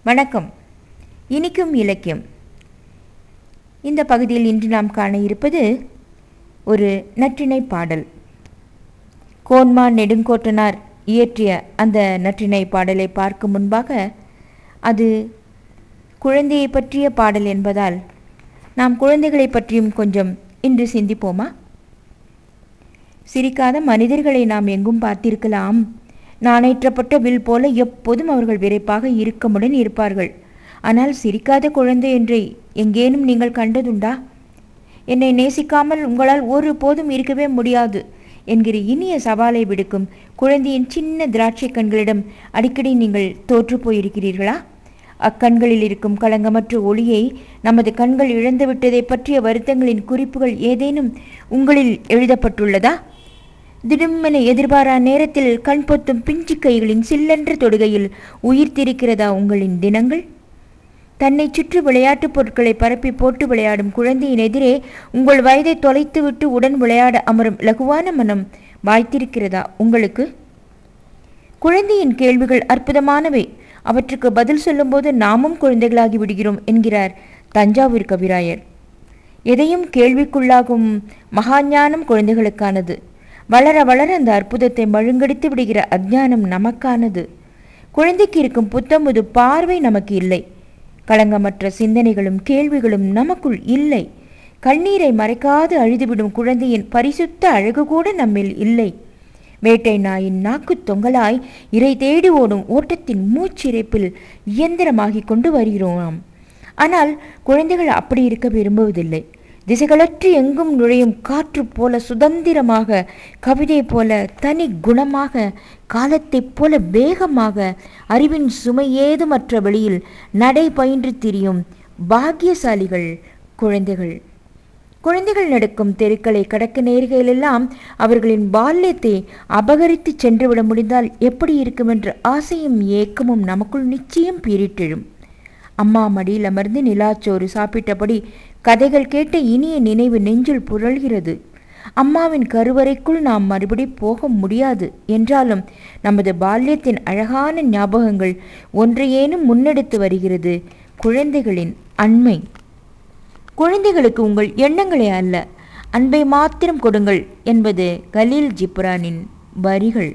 வணக்கம் இனிக்கும் இலக்கியம் இந்த பகுதியில் இன்று நாம் காண இருப்பது ஒரு நற்றிணை பாடல் கோன்மா நெடுங்கோட்டனார் இயற்றிய அந்த நற்றிணை பாடலை பார்க்கும் முன்பாக அது குழந்தையை பற்றிய பாடல் என்பதால் நாம் குழந்தைகளை பற்றியும் கொஞ்சம் இன்று சிந்திப்போமா சிரிக்காத மனிதர்களை நாம் எங்கும் பார்த்திருக்கலாம் நாணேற்றப்பட்ட வில் போல எப்போதும் அவர்கள் விரைப்பாக இறுக்கமுடன் இருப்பார்கள் ஆனால் சிரிக்காத குழந்தை என்று எங்கேனும் நீங்கள் கண்டதுண்டா என்னை நேசிக்காமல் உங்களால் ஒரு போதும் இருக்கவே முடியாது என்கிற இனிய சவாலை விடுக்கும் குழந்தையின் சின்ன திராட்சை கண்களிடம் அடிக்கடி நீங்கள் தோற்று போயிருக்கிறீர்களா அக்கண்களில் இருக்கும் களங்கமற்ற ஒளியை நமது கண்கள் இழந்துவிட்டதை பற்றிய வருத்தங்களின் குறிப்புகள் ஏதேனும் உங்களில் எழுதப்பட்டுள்ளதா திடுமென எதிர்பாரா நேரத்தில் கண் பொத்தும் பிஞ்சு கைகளின் சில்லென்ற தொடுகையில் உயிர்த்திருக்கிறதா உங்களின் தினங்கள் தன்னை சுற்றி விளையாட்டுப் பொருட்களை பரப்பி போட்டு விளையாடும் குழந்தையின் எதிரே உங்கள் வயதை தொலைத்துவிட்டு உடன் விளையாட அமரும் லகுவான மனம் வாய்த்திருக்கிறதா உங்களுக்கு குழந்தையின் கேள்விகள் அற்புதமானவை அவற்றுக்கு பதில் சொல்லும்போது நாமும் குழந்தைகளாகி விடுகிறோம் என்கிறார் தஞ்சாவூர் கவிராயர் எதையும் கேள்விக்குள்ளாகும் மகாஞானம் குழந்தைகளுக்கானது வளர வளர அந்த அற்புதத்தை மழுங்கடித்து விடுகிற அஜ்ஞானம் நமக்கானது குழந்தைக்கு இருக்கும் புத்தமுது பார்வை நமக்கு இல்லை களங்கமற்ற சிந்தனைகளும் கேள்விகளும் நமக்குள் இல்லை கண்ணீரை மறைக்காது அழுதுவிடும் குழந்தையின் பரிசுத்த அழகு கூட நம்மில் இல்லை வேட்டை நாயின் நாக்கு தொங்கலாய் இறை தேடி ஓடும் ஓட்டத்தின் மூச்சிறைப்பில் இயந்திரமாகிக் கொண்டு வருகிறோம் ஆனால் குழந்தைகள் அப்படி இருக்க விரும்புவதில்லை திசைகளற்று எங்கும் நுழையும் காற்று போல சுதந்திரமாக கவிதை போல தனி குணமாக காலத்தைப் போல வேகமாக அறிவின் சுமையேதுமற்ற வெளியில் நடை பயின்று திரியும் பாக்கியசாலிகள் குழந்தைகள் குழந்தைகள் நடக்கும் தெருக்களை கடக்க நேர்கையிலெல்லாம் அவர்களின் பால்யத்தை அபகரித்து சென்றுவிட முடிந்தால் எப்படி இருக்கும் என்ற ஆசையும் ஏக்கமும் நமக்குள் நிச்சயம் பீரிட்டெழும் அம்மா மடியில் அமர்ந்து நிலாச்சோறு சாப்பிட்டபடி கதைகள் கேட்ட இனிய நினைவு நெஞ்சில் புரள்கிறது அம்மாவின் கருவறைக்குள் நாம் மறுபடி போக முடியாது என்றாலும் நமது பால்யத்தின் அழகான ஞாபகங்கள் ஒன்றையேனும் முன்னெடுத்து வருகிறது குழந்தைகளின் அண்மை குழந்தைகளுக்கு உங்கள் எண்ணங்களே அல்ல அன்பை மாத்திரம் கொடுங்கள் என்பது கலீல் ஜிப்ரானின் வரிகள்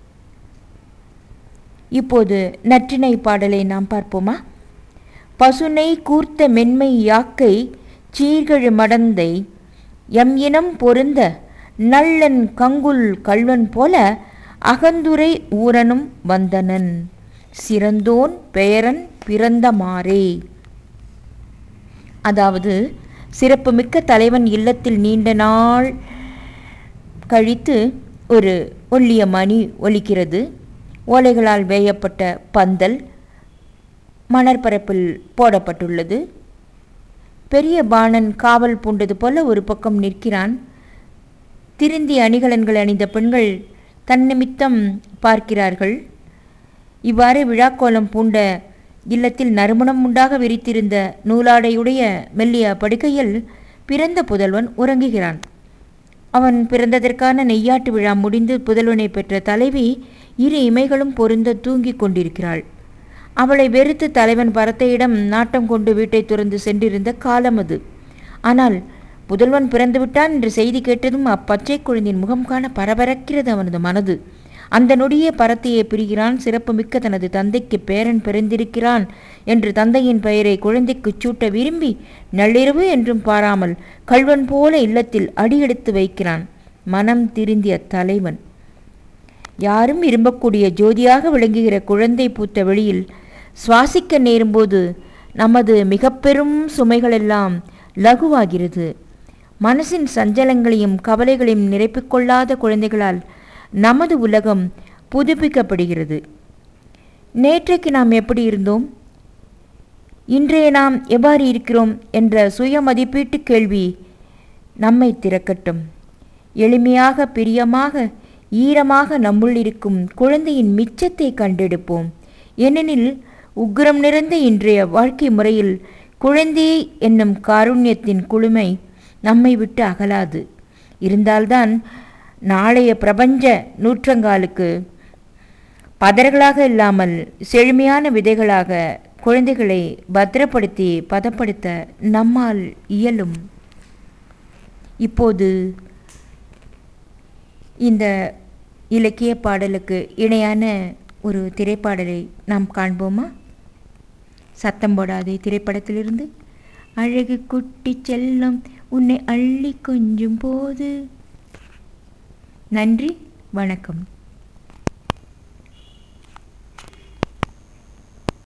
இப்போது நற்றினை பாடலை நாம் பார்ப்போமா பசுனை கூர்த்த மென்மை யாக்கை சீர்கழு மடந்தை எம் இனம் பொருந்த நல்லன் கங்குல் கல்வன் போல அகந்துரை ஊரனும் வந்தனன் சிறந்தோன் பெயரன் பிறந்தமாறே அதாவது சிறப்புமிக்க தலைவன் இல்லத்தில் நீண்ட நாள் கழித்து ஒரு ஒல்லிய மணி ஒலிக்கிறது ஓலைகளால் வேயப்பட்ட பந்தல் மணற்பரப்பில் போடப்பட்டுள்ளது பெரிய பாணன் காவல் பூண்டது போல ஒரு பக்கம் நிற்கிறான் திருந்தி அணிகலன்கள் அணிந்த பெண்கள் தன்னிமித்தம் பார்க்கிறார்கள் இவ்வாறு விழாக்கோலம் பூண்ட இல்லத்தில் நறுமணம் உண்டாக விரித்திருந்த நூலாடையுடைய மெல்லிய படுக்கையில் பிறந்த புதல்வன் உறங்குகிறான் அவன் பிறந்ததற்கான நெய்யாட்டு விழா முடிந்து புதல்வனை பெற்ற தலைவி இரு இமைகளும் பொருந்த தூங்கிக் கொண்டிருக்கிறாள் அவளை வெறுத்து தலைவன் பரத்தையிடம் நாட்டம் கொண்டு வீட்டை துறந்து சென்றிருந்த காலம் அது ஆனால் புதல்வன் பிறந்துவிட்டான் என்ற செய்தி கேட்டதும் அப்பச்சை குழந்தையின் முகம் காண பரபரக்கிறது அவனது மனது அந்த நொடியே பரத்தையை பிரிகிறான் சிறப்புமிக்க தனது தந்தைக்கு பேரன் பிறந்திருக்கிறான் என்று தந்தையின் பெயரை குழந்தைக்குச் சூட்ட விரும்பி நள்ளிரவு என்றும் பாராமல் கல்வன் போல இல்லத்தில் அடியெடுத்து வைக்கிறான் மனம் திருந்திய தலைவன் யாரும் விரும்பக்கூடிய ஜோதியாக விளங்குகிற குழந்தை பூத்த வெளியில் சுவாசிக்க நேரும்போது நமது மிக பெரும் சுமைகளெல்லாம் லகுவாகிறது மனசின் சஞ்சலங்களையும் கவலைகளையும் நிரப்பிக்கொள்ளாத குழந்தைகளால் நமது உலகம் புதுப்பிக்கப்படுகிறது நேற்றைக்கு நாம் எப்படி இருந்தோம் இன்றைய நாம் எவ்வாறு இருக்கிறோம் என்ற சுய மதிப்பீட்டு கேள்வி நம்மை திறக்கட்டும் எளிமையாக பிரியமாக ஈரமாக நம்முள் இருக்கும் குழந்தையின் மிச்சத்தை கண்டெடுப்போம் ஏனெனில் உக்கிரம் நிறைந்த இன்றைய வாழ்க்கை முறையில் குழந்தை என்னும் காருண்யத்தின் குளுமை நம்மை விட்டு அகலாது இருந்தால்தான் நாளைய பிரபஞ்ச நூற்றங்காலுக்கு பதர்களாக இல்லாமல் செழுமையான விதைகளாக குழந்தைகளை பத்திரப்படுத்தி பதப்படுத்த நம்மால் இயலும் இப்போது இந்த இலக்கிய பாடலுக்கு இணையான ஒரு திரைப்பாடலை நாம் காண்போமா சத்தம் போடாதே திரைப்படத்திலிருந்து அழகு குட்டி செல்லம் உன்னை அள்ளி கொஞ்சும் போது நன்றி வணக்கம்